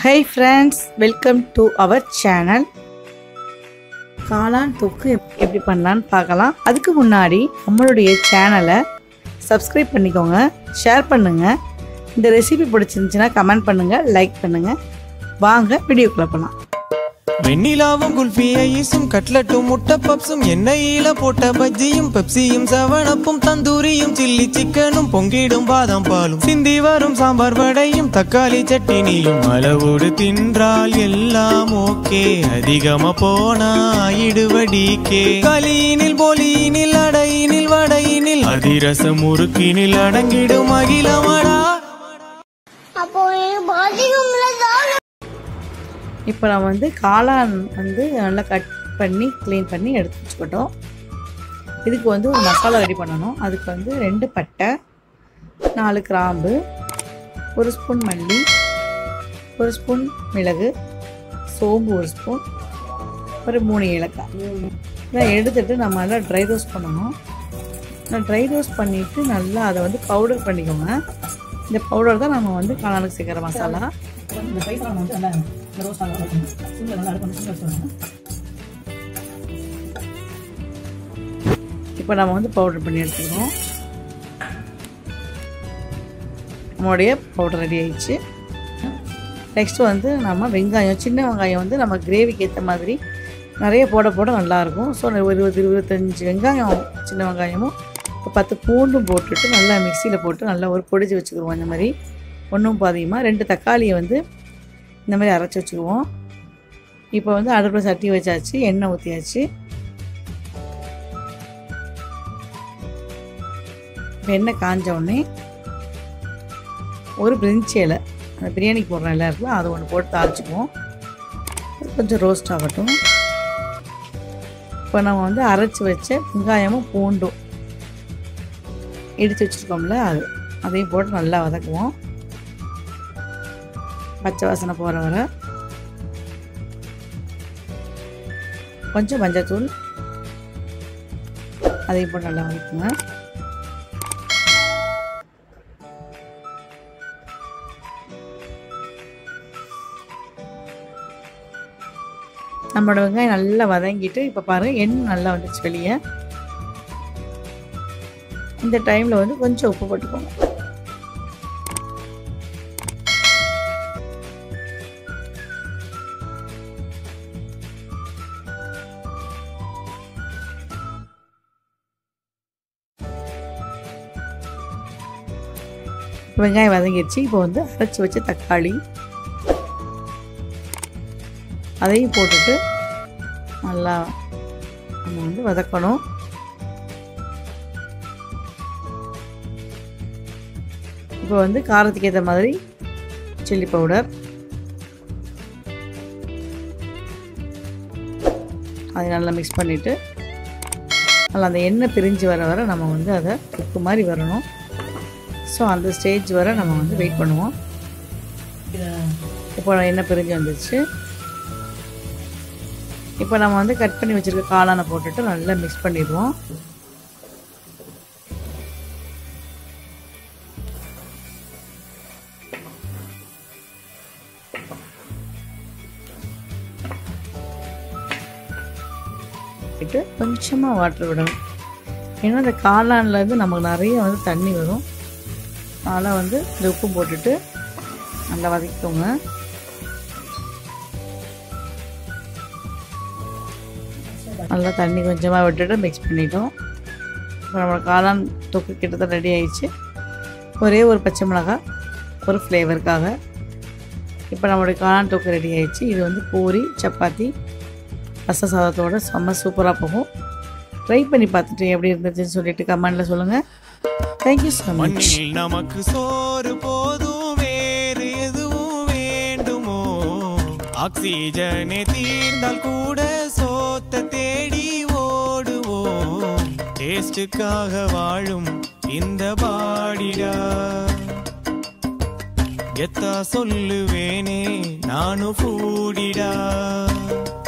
high friends welcome to our channel காளான் தொக்கு எப்- எப்படி பண்ணலான்னு பார்க்கலாம் அதுக்கு முன்னாடி நம்மளுடைய சேனலை சப்ஸ்கிரைப் பண்ணிக்கோங்க ஷேர் பண்ணுங்கள் இந்த ரெசிபி பிடிச்சிருந்துச்சுன்னா கமெண்ட் பண்ணுங்கள் லைக் பண்ணுங்கள் வாங்க வீடியோக்குள்ளே போகலாம் வெண்ணிலாவும் குல்ஃபி ஐஸும் கட்லட்டும் முட்டை பப்ஸும் எண்ணெயில போட்ட பஜ்ஜியும் பெப்சியும் செவனப்பும் தந்தூரியும் சில்லி சிக்கனும் பொங்கிடும் பாதாம் பாலும் சிந்தி வரும் சாம்பார் வடையும் தக்காளி சட்டினியும் அளவோடு தின்றால் எல்லாம் ஓகே அதிகமா போனா ஆயிடுவடிக்கே களியினில் போலியினில் அடையினில் வடையினில் அதிரச முறுக்கினில் அடங்கிடும் அகிலமடா அப்போ எனக்கு பாத்ரூம்ல தான் இப்போ நம்ம வந்து காளான் வந்து நல்லா கட் பண்ணி க்ளீன் பண்ணி எடுத்து வச்சுக்கிட்டோம் இதுக்கு வந்து ஒரு மசாலா ரெடி பண்ணணும் அதுக்கு வந்து ரெண்டு பட்டை நாலு கிராம்பு ஒரு ஸ்பூன் மல்லி ஒரு ஸ்பூன் மிளகு சோம்பு ஒரு ஸ்பூன் ஒரு மூணு ஏலக்காய் இதை எடுத்துட்டு நம்ம நல்லா ட்ரை ரோஸ்ட் பண்ணணும் ட்ரை ரோஸ்ட் பண்ணிவிட்டு நல்லா அதை வந்து பவுடர் பண்ணிக்கோங்க இந்த பவுடர் தான் நம்ம வந்து காளானுக்கு சேர்க்குற மசாலா இந்த பைசா வந்து நல்லா இந்த ரோஸ் ஆக வைக்கணும் சிங்கிள் நல்லா அடுப்பு வந்து சிங்கிள் வச்சுருவாங்க இப்போ நம்ம வந்து பவுடர் பண்ணி எடுத்துக்கிறோம் நம்மளுடைய பவுடர் ரெடி ஆயிடுச்சு நெக்ஸ்ட் வந்து நம்ம வெங்காயம் சின்ன வெங்காயம் வந்து நம்ம கிரேவிக்கு ஏற்ற மாதிரி நிறைய போட போட நல்லாயிருக்கும் ஸோ ஒரு இருபது இருபத்தஞ்சி வெங்காயம் சின்ன வெங்காயமும் ஒரு பத்து பூண்டும் போட்டுட்டு நல்லா மிக்சியில் போட்டு நல்லா ஒரு பொடிச்சு வச்சுக்கிடுவோம் இந்த மாதிரி ஒன்றும் பாதியமாக ரெண்டு தக்காளியை வந்து இந்த மாதிரி அரைச்சி வச்சுக்குவோம் இப்போ வந்து அடுப்பில் சட்டி வச்சாச்சு எண்ணெய் ஊற்றியாச்சு இப்போ எண்ணெய் காஞ்ச உடனே ஒரு பிரிஞ்சி இலை அந்த பிரியாணிக்கு போடுற இலை இருக்குல்ல அதை ஒன்று போட்டு தாளிச்சுக்குவோம் அது கொஞ்சம் ரோஸ்ட் ஆகட்டும் இப்போ நம்ம வந்து அரைச்சி வச்ச வெங்காயமும் பூண்டும் இடித்து வச்சுருக்கோம்ல அது அதையும் போட்டு நல்லா வதக்குவோம் பச்சை வாசனை போகிற வர கொஞ்சம் மஞ்சத்தூள் அதையும் போட்டு நல்லா வதக்குங்க நம்மளோட வெங்காயம் நல்லா வதங்கிட்டு இப்போ பாருங்கள் எண்ணெய் நல்லா வந்துச்சு வெளியே இந்த டைமில் வந்து கொஞ்சம் உப்பு போட்டுக்கோங்க வெங்காயம் வதங்கிடுச்சு இப்போ வந்து அரைச்சி வச்ச தக்காளி அதையும் போட்டுட்டு நல்லா நம்ம வந்து வதக்கணும் இப்போ வந்து காரத்துக்கு ஏற்ற மாதிரி சில்லி பவுடர் அதை நல்லா மிக்ஸ் பண்ணிவிட்டு நல்லா அந்த எண்ணெய் பிரிஞ்சு வர வர நம்ம வந்து அதை உப்பு மாதிரி வரணும் ஸோ அந்த ஸ்டேஜ் வரை நம்ம வந்து வெயிட் பண்ணுவோம் இப்போ எண்ணெய் பிரிஞ்சு வந்துருச்சு இப்போ நம்ம வந்து கட் பண்ணி வச்சுருக்க காளானை போட்டுட்டு நல்லா மிக்ஸ் பண்ணிடுவோம் விட்டு கொஞ்சமாக வாட்டர் விடணும் ஏன்னா இந்த காளான்லேருந்து நமக்கு நிறைய வந்து தண்ணி வரும் அதனால் வந்து இந்த உப்பு போட்டுட்டு நல்லா வதக்கிக்கோங்க நல்லா தண்ணி கொஞ்சமாக விட்டுட்டு மிக்ஸ் பண்ணிட்டோம் இப்போ நம்மளோட காளான் தொக்கு கிட்டத்தட்ட ரெடி ஆயிடுச்சு ஒரே ஒரு பச்சை மிளகாய் ஒரு ஃப்ளேவருக்காக இப்போ நம்மளுடைய காளான் தொக்கு ரெடி ஆயிடுச்சு இது வந்து பூரி சப்பாத்தி ரச சாதத்தோட செம்ம சூப்பராக போகும் ட்ரை பண்ணி பார்த்துட்டு எப்படி இருந்துச்சுன்னு சொல்லிட்டு கமெண்டில் சொல்லுங்கள் தேங்க்யூ ஸோ மச் மண்ணில் நமக்கு சோறு போதும் வேறு எதுவும் வேண்டுமோ ஆக்சிஜனே தீர்ந்தால் கூட சோத்த தேடி ஓடுவோம் டேஸ்டுக்காக வாழும் இந்த பாடிடா எத்தா சொல்லுவேனே நானும் கூடிடா